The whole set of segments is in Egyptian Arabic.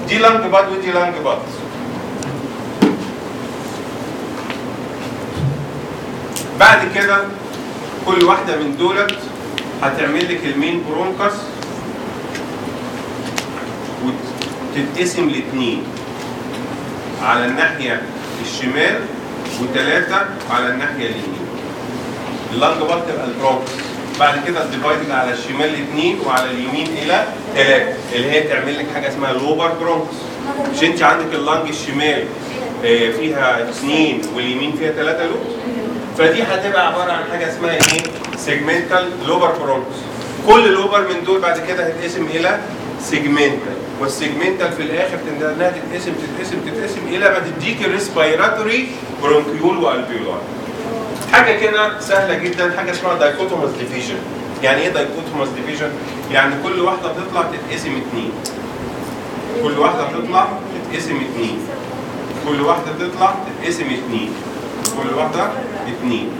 دي لانج باد ودي لانج باد بعد كده كل واحده من دولت هتعمل لك المين برونكس وتتقسم لاثنين على الناحيه الشمال وثلاثه على الناحيه اليمين اللانج باد تبقى البرونكس بعد كده الديفايدد على الشمال اثنين وعلى اليمين الى ثلاثه اللي هي تعمل لك حاجه اسمها لوبر برونكس مش انت عندك اللانج الشمال آه، فيها اثنين واليمين فيها ثلاثه لوب فدي هتبقى عباره عن حاجه اسمها ايه؟ سيجمنتال لوبر برونكس كل لوبر من دول بعد كده هيتقسم الى سيجمنتال والسيجمنتال في الاخر تبدا انها تتقسم تتقسم تتقسم الى ما تديك الريسبيراتوري برونكيول والفيولاي حاجه كده سهله جدا حاجه اسمها دايكوتوماس ديفيجن يعني ايه دايكوتوماس ديفيجن يعني كل واحده تطلع تتقسم اتنين كل واحده تطلع تتقسم اتنين كل واحده تطلع تتقسم اتنين كل واحده اتنين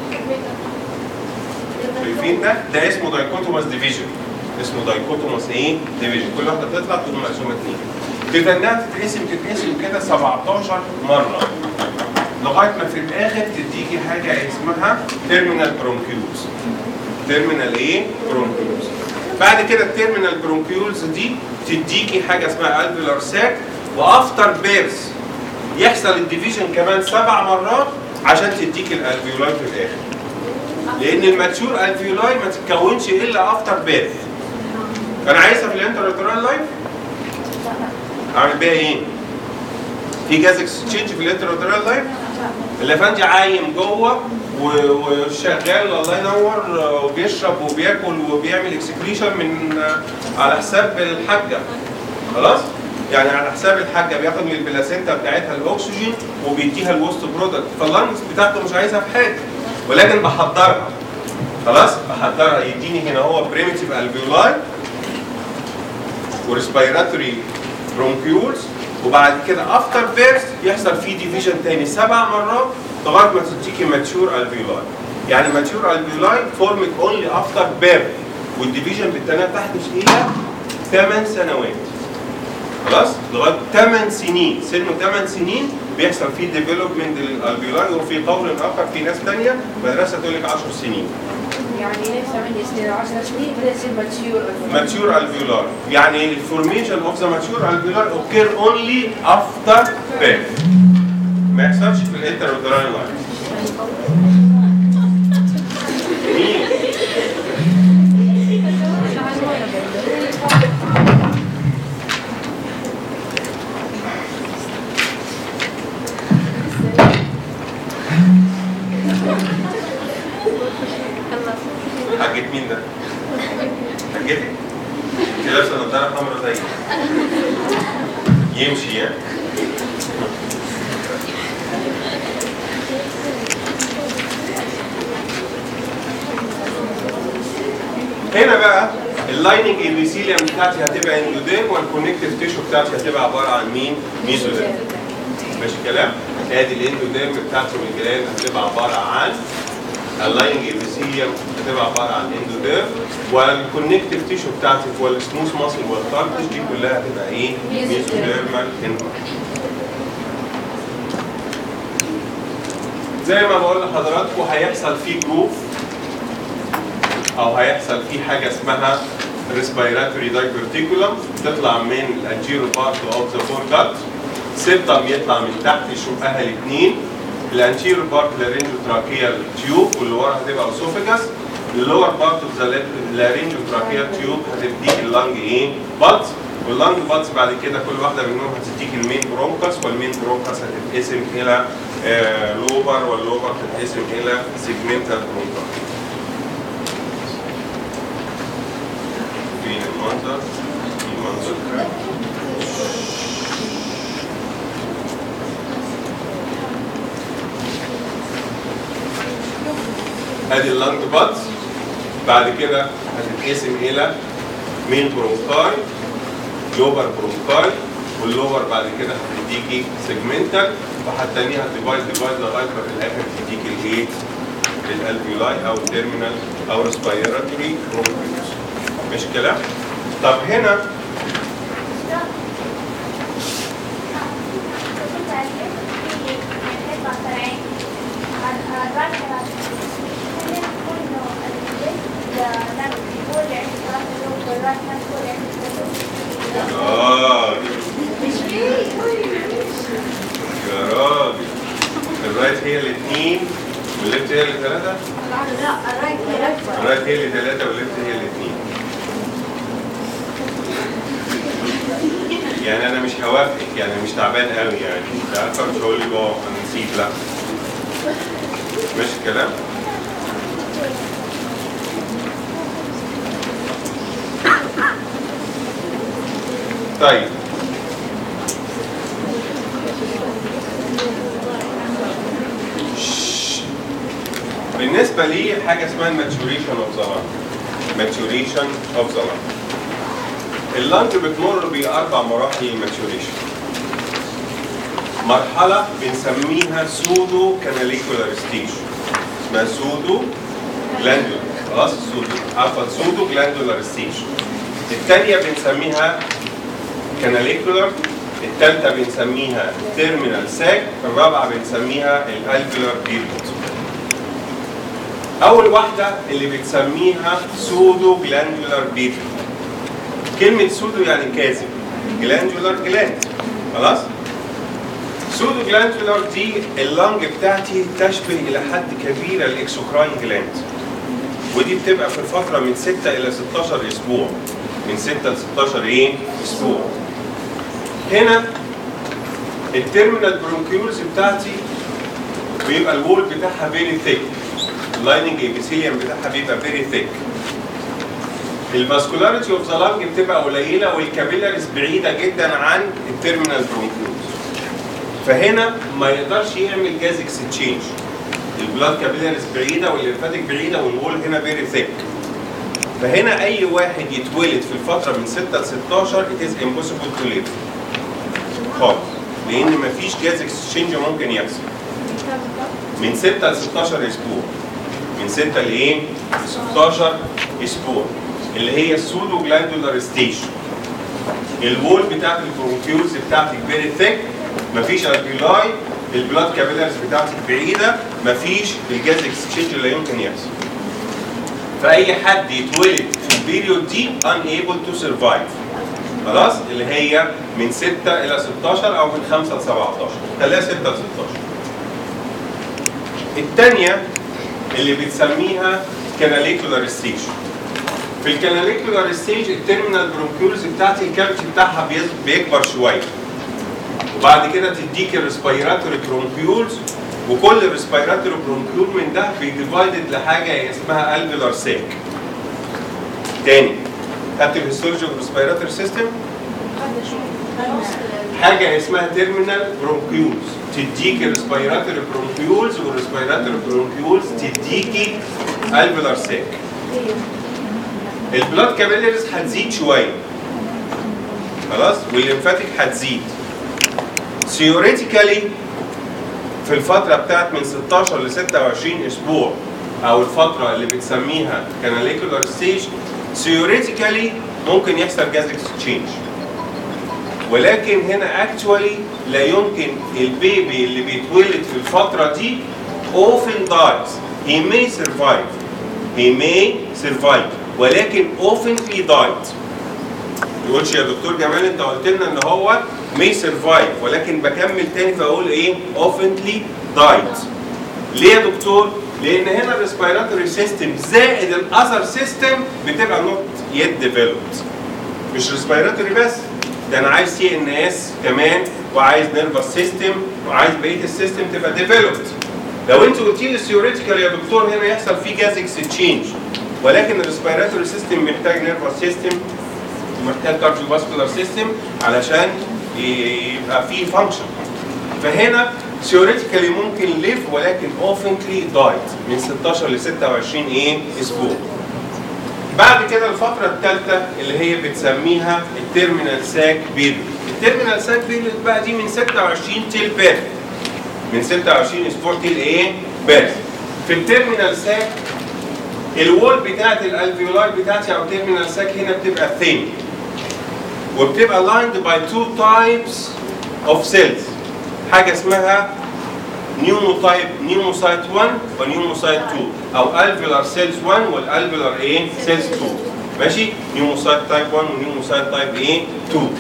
شايفين ده ده اسمه دايكوتوماس ديفيجن اسمه دايكوتوماس ايه ديفيجن كل واحده تطلع تقوم مقسومه اتنين تبقى انها تتقسم تتقسم كده 17 مره لغايه ما في الاخر تديكي حاجه اسمها تيرمينال برونكيولز تيرمينال ايه برونكيولز بعد كده التيرمينال برونكيولز دي تديكي حاجه اسمها الفيلر ساك وافتر بيرس يحصل الديفيجن كمان سبع مرات عشان تديكي الالفيولاي في الاخر لان الماتشور الفيولاي ما تتكونش الا افتر بيرث انا عايزها في الانترلاترال لايف اعمل بيها ايه؟ في جاز اكسشينج في الانترلاترال لايف الافندي عايم جوه و- وشغال الله ينور آه، وبيشرب وبياكل وبيعمل اكسكريشن من آه، على حساب الحاجه خلاص؟ يعني على حساب الحاجه بياخد من البلاسينتا بتاعتها الاكسجين وبيديها الوسط برودكت فاللانجز بتاعته مش عايزها في حاجه ولكن بحضرها خلاص بحضرها يديني هنا هو بريمتيف الفيولاي وريسبيراتوري برونكيولز وبعد كده افتر بيرث يحصل فيه ديفيجن تاني سبع مرات لغايه ما تديكي ماتشور الفيولاي يعني ماتشور الفيولاي فورمت اونلي افتر بيرث والديفيجن بالتالي تحدث الى 8 سنوات خلاص لغايه 8 سنين سنه 8 سنين بيحصل فيه ديفلوبمنت للالفيولاي وفي قول اخر في ناس ثانيه مدرسه تقول لك 10 سنين يعني نفس عندي سنين 10 سنين بدأت تصير ماتيور mature alveolar يعني the formation of the mature alveolar occur only after birth ما يحصلش في الانترودرال لاين مين؟ حاجة مين ده؟ حاجتك؟ انت لابسه نضاره حمراء زيي يمشي يعني هنا بقى اللايننج ايبيثيليوم بتاعتي هتبقى اندوديرم والكونكتيف تيشو بتاعتي هتبقى عباره عن مين؟ ميزوديرم ماشي الكلام؟ ادي الاندوديرم بتاعتي والجلاند هتبقى عباره عن اللايننج ايبيثيليوم هتبقى عباره عن اندوديرم والكونكتيف تيشو بتاعتي هو السموث ماسل والكارتج دي كلها هتبقى ايه؟ ميزوديرمال زي ما بقول لحضراتكم هيحصل فيه جروف او هيحصل فيه حاجه اسمها ريسبيراتوري دايفرتيكولم تطلع من الانجيرو بارت اوف ذا فور جات سيبتم يطلع من تحت يشقها الاثنين الانتيرو بارت لارينجو تراكيال تيوب واللي ورا هتبقى اسوفيجاس اللور بارت اوف ذا لارينجو تراكيال تيوب هتديك اللنج ايه؟ بلز واللنج بلز بعد كده كل واحده منهم هتديك المين برونكس والمين برونكس هتتقسم الى آه لوبر واللوبر هتتقسم الى سيجمنتال برونكس فين المنظر؟ في منظر كده. ادي اللانج بادز بعد كده هتتقسم الى مين برونكاي لوبر برونكاي واللوبر بعد كده هتديكي سيجمنتال وهتنيها ديفايد ديفايد لغايه ما في الاخر تديكي الايه؟ الالفيولاي او تيرمينال او ريسبيراتوري برونكيوس مش كلام؟ طب هنا راجل يا راجل الرايت هي الاثنين والليفت هي اللي ثلاثة الرايت هي اللي ثلاثة والليفت هي الاثنين يعني انا مش هوافقك يعني مش تعبان قوي يعني انت عارفه مش هقول لك اه انا نسيت لا ماشي الكلام طيب شش. بالنسبة لي حاجة اسمها الماتوريشن اوف ذا لانج ماتوريشن اوف ذا لانج اللانج بتمر بأربع مراحل الماتوريشن مرحلة بنسميها سودو كاناليكولار ستيج اسمها سودو جلاندولار خلاص سودو عفوا سودو جلاندولار ستيج الثانية بنسميها كاناليكولار الثالثة بنسميها تيرمينال ساك الرابعة بنسميها الالفيولار بيريود أول واحدة اللي بتسميها سودو جلاندولار بيريود كلمة سودو يعني كاذب جلاندولار جلاند خلاص سودو جلاندولار دي اللنج بتاعتي تشبه إلى حد كبير الإكسوكراين جلاند ودي بتبقى في الفترة من 6 إلى 16 أسبوع من 6 ل 16 إيه؟ أسبوع هنا التيرمينال برونكيولز بتاعتي بيبقى الوول بتاعها فيري ثيك اللايننج ايبيثيليوم بتاعها بيبقى فيري ثيك الفاسكولاريتي اوف ذا لانج بتبقى قليله والكابيلاريز بعيده جدا عن التيرمينال برونكيولز فهنا ما يقدرش يعمل جاز اكستشينج البلاد كابيلاريز بعيده والليمفاتيك بعيده والوول هنا فيري ثيك فهنا اي واحد يتولد في الفتره من 6 ل 16 it is impossible to live خالص لان مفيش جاز اكستشينج ممكن يحصل من 6 ل 16 اسبوع من 6 لايه؟ ل 16 اسبوع اللي هي السودو جلاندولار ستيج الوول بتاعت البرونكيولز بتاعتك فيري ثيك مفيش الفيولاي البلاد كابيلارز بتاعتك بعيده مفيش الجاز اكستشينج اللي يمكن يحصل فاي حد يتولد في البيريود دي unable to survive خلاص اللي هي من 6 الى 16 او من 5 ل 17 خليها 6 ل 16 الثانيه اللي بتسميها كاناليكولار ستيج في الكاناليكولار ستيج التيرمينال برونكيولز بتاعتي الكافيتي بتاعها بيز- بيكبر شويه وبعد كده تديك الريسبيراتوري برونكيولز وكل ريسبيراتوري برونكيول من ده بيديفايدد لحاجه اسمها الفيلار سيك تاني خدت الهيستولوجي اوف ريسبيراتوري سيستم حاجه اسمها تيرمينال برونكيولز تديك الريسبيراتوري برونكيولز والريسبيراتوري برونكيولز تديكي الفيلار سيك البلاد كابيلاريز هتزيد شويه خلاص والليمفاتيك هتزيد ثيوريتيكالي في الفتره بتاعت من 16 ل 26 اسبوع او الفتره اللي بتسميها كاناليكولار ستيج ثيوريتيكالي ممكن يحصل جاز اكسشينج ولكن هنا اكشوالي لا يمكن البيبي اللي بيتولد في الفتره دي often dies he may survive he may survive ولكن often he died يقولش يا دكتور جمال انت قلت لنا ان هو may survive ولكن بكمل تاني فاقول ايه oftenly died ليه يا دكتور؟ لان هنا الريسبيراتوري سيستم زائد الاذر سيستم بتبقى نوت يت ديفلوبد مش ريسبيراتوري بس ده انا عايز سي ان اس كمان وعايز نيرفس سيستم وعايز بقيه السيستم تبقى ديفلوبد لو انت قلت لي ثيوريتيكال يا دكتور هنا يحصل فيه جاز اكستشينج ولكن الريسبيراتوري سيستم محتاج نيرفس سيستم ومحتاج كارديوفاسكولار سيستم علشان يبقى فيه فانكشن فهنا ثيوريتيكالي ممكن ليف ولكن اوفنتلي دايت من 16 ل 26 ايه اسبوع بعد كده الفترة الثالثة اللي هي بتسميها التيرمينال ساك بيريود التيرمينال ساك بيريود بقى دي من 26 تيل بيرث من 26 اسبوع تيل ايه بيرث في التيرمينال ساك الوول بتاعت الالفيولاي بتاعتي او تيرمينال ساك هنا بتبقى ثين وبتبقى lined by two types of cells حاجة اسمها نيوموتايب نيوموسايت 1 ونيوموسايت 2 او الفيولار سيلز 1 والالفيولار ايه سيلز 2 ماشي نيوموسايت تايب 1 ونيوموسايت تايب ايه 2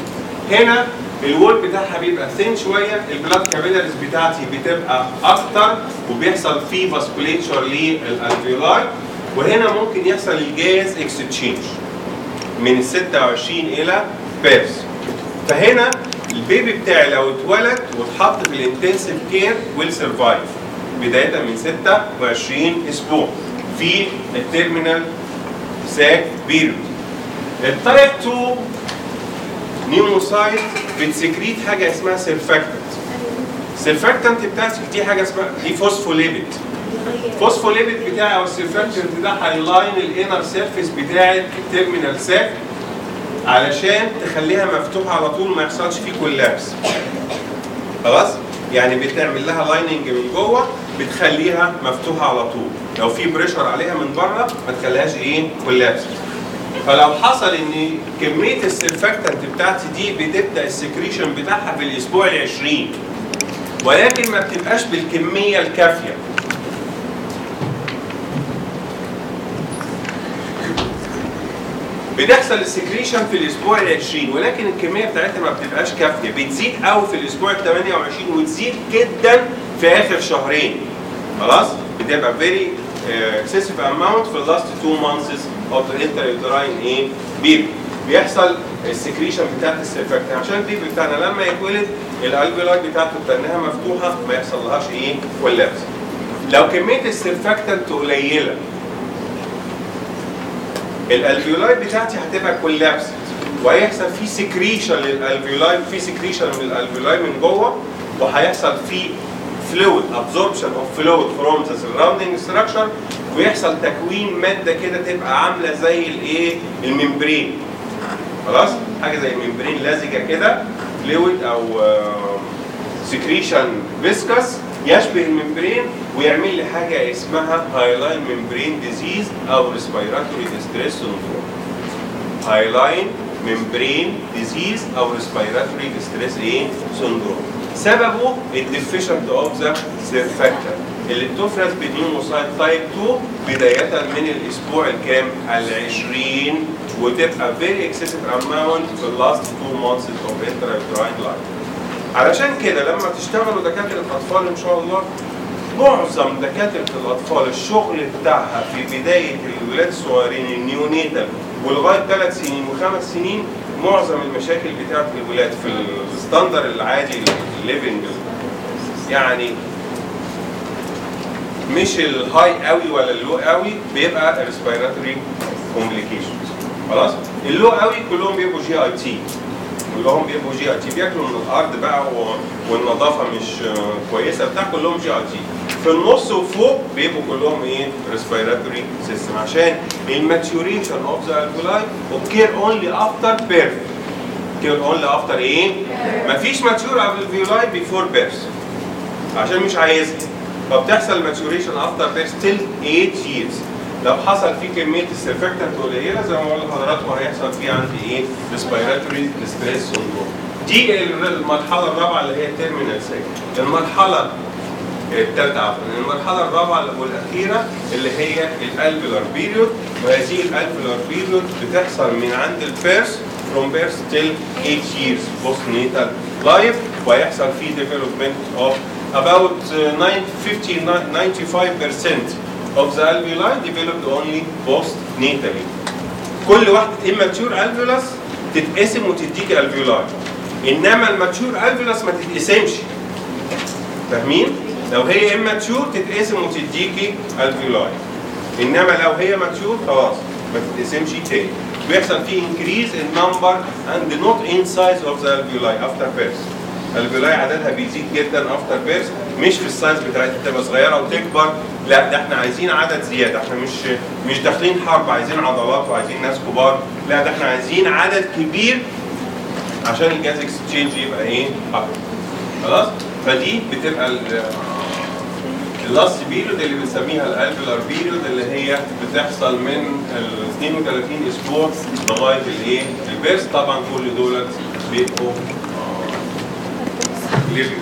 هنا الوول بتاعها بيبقى ثين شويه البلاد كابيلاريز بتاعتي بتبقى اكتر وبيحصل فيه فاسكوليتشر للالفيولاي وهنا ممكن يحصل الجاز اكستشينج من ال 26 الى بيرس فهنا البيبي بتاعي لو اتولد واتحط في الانتنسيف كير ويل سرفايف بدايه من 26 اسبوع في التيرمينال ساك بيريود التايب 2 نيوموسايت بتسكريت حاجه اسمها سيرفاكتنت السيرفاكتنت بتاعتك دي حاجه اسمها دي فوسفوليبيد الفوسفوليبيد بتاعي او السيرفاكتنت ده هيلاين الانر سيرفيس بتاع التيرمينال ساك علشان تخليها مفتوحه على طول ما يحصلش فيه كولابس خلاص يعني بتعمل لها لايننج من جوه بتخليها مفتوحه على طول لو في بريشر عليها من بره ما تخليهاش ايه كولابس فلو حصل ان كميه السيرفاكتنت بتاعتي دي بتبدا السكريشن بتاعها في الاسبوع ال 20 ولكن ما بتبقاش بالكميه الكافيه بتحصل السكريشن في الاسبوع ال 20 ولكن الكميه بتاعتها ما بتبقاش كافيه بتزيد قوي في الاسبوع ال 28 وتزيد جدا في اخر شهرين خلاص بتبقى فيري اكسسيف اماونت في اللاست 2 مانثس اوف ذا انتريوتراين ايه بيبي بيحصل السكريشن بتاعت السيرفاكتنت عشان البيبي بتاعنا لما يتولد الالفيولاي بتاعته بتنها مفتوحه ما يحصل لهاش ايه كولابس لو كميه السيرفاكتنت قليله الالفيولاي بتاعتي هتبقى كولابس وهيحصل في سكريشن للالفيولاي في سكريشن من الالفيولاي من جوه وهيحصل في فلويد ابزوربشن اوف فلويد فروم ذا سراوندينج ستراكشر ويحصل تكوين ماده كده تبقى عامله زي الايه الممبرين خلاص حاجه زي الممبرين لزجه كده فلويد او سكريشن فيسكس يشبه الممبرين ويعمل لي حاجه اسمها هايلاين ممبرين ديزيز او ريسبيراتوري ديستريس سندروم هايلاين ممبرين ديزيز او ريسبيراتوري ديستريس ايه سندروم سببه الديفيشنت اوف ذا سيرفاكتنت اللي بتفرز بنيوموسايت تايب 2 بدايه من الاسبوع الكام؟ ال 20 وتبقى فيري اكسسيف اماونت في اللاست 2 مانثس اوف انترايتراين لايف. علشان كده لما تشتغلوا دكاتره اطفال ان شاء الله معظم دكاتره الاطفال الشغل بتاعها في بدايه الولاد الصغيرين النيونيتال ولغايه ثلاث سنين وخمس سنين معظم المشاكل بتاعت الولاد في الستاندر العادي الليفنج يعني مش الهاي قوي ولا اللو قوي بيبقى ريسبيراتوري كومبليكيشنز خلاص اللو قوي كلهم بيبقوا جي اي تي كلهم بيبقوا جي اي تي بياكلوا من الارض بقى و- والنظافه مش آه، كويسه بتاع كلهم جي اي تي في النص وفوق بيبقوا كلهم ايه ريسبيراتوري سيستم عشان الماتيوريشن اوف ذا الفولاي اوكير اونلي افتر بيرث اوكير اونلي افتر ايه مفيش ماتيور الفيولاي بيفور بيرث عشان مش عايزها فبتحصل ماتوريشن افتر بيرث تيل 8 years لو حصل فيه كميه السيرفكتنت قليله زي ما بقول لحضراتكم هيحصل فيه عندي ايه؟ ريسبيراتوري ستريس سندروم دي المرحله الرابعه اللي هي تيرمينال سيك المرحله الثالثه عفوا المرحله الرابعه والاخيره اللي هي الالفيولار بيريود وهذه الالفيولار بيريود بتحصل من عند البيرث from birth till 8 years postnatal life ويحصل فيه development of about uh, 9, 50, 95% of the alveoli developed only postnatally. كل واحدة immature alveolus تتقسم وتديك alveoli. إنما الماتشور alveolus ما تتقسمش. فاهمين؟ لو هي immature تتقسم وتديكي alveoli. إنما لو هي mature خلاص ما تتقسمش تاني. بيحصل فيه increase in number and not in size of the alveoli after birth. الفيولاي عددها بيزيد جدا افتر بيرث مش في السايز بتاعتها تبقى صغيره وتكبر لا ده احنا عايزين عدد زياده احنا مش مش داخلين حرب عايزين عضلات وعايزين ناس كبار لا ده احنا عايزين عدد كبير عشان الجاز اكسشينج يبقى ايه اكتر خلاص فدي بتبقى ال- اللاست بيريود اللي بنسميها الالفيولار بيريود اللي هي بتحصل من ال 32 اسبوع لغايه الايه البيرث طبعا كل دول بيبقوا ليفنج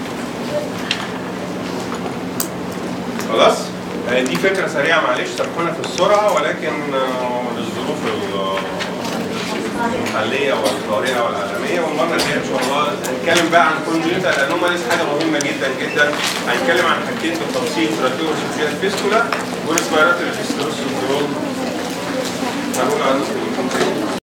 خلاص آه، دي فكره سريعه معلش سامحونا في السرعه ولكن آه، للظروف ال- المحليه والقارئه والعالميه والمره الجايه ان شاء الله هنتكلم بقى عن كونجنتال انوماليز حاجه مهمه جدا جدا هنتكلم عن حاجتين بالتفصيل تراكيوس فيستولا والسبيرات الفيستروس سندروم هنقول عنه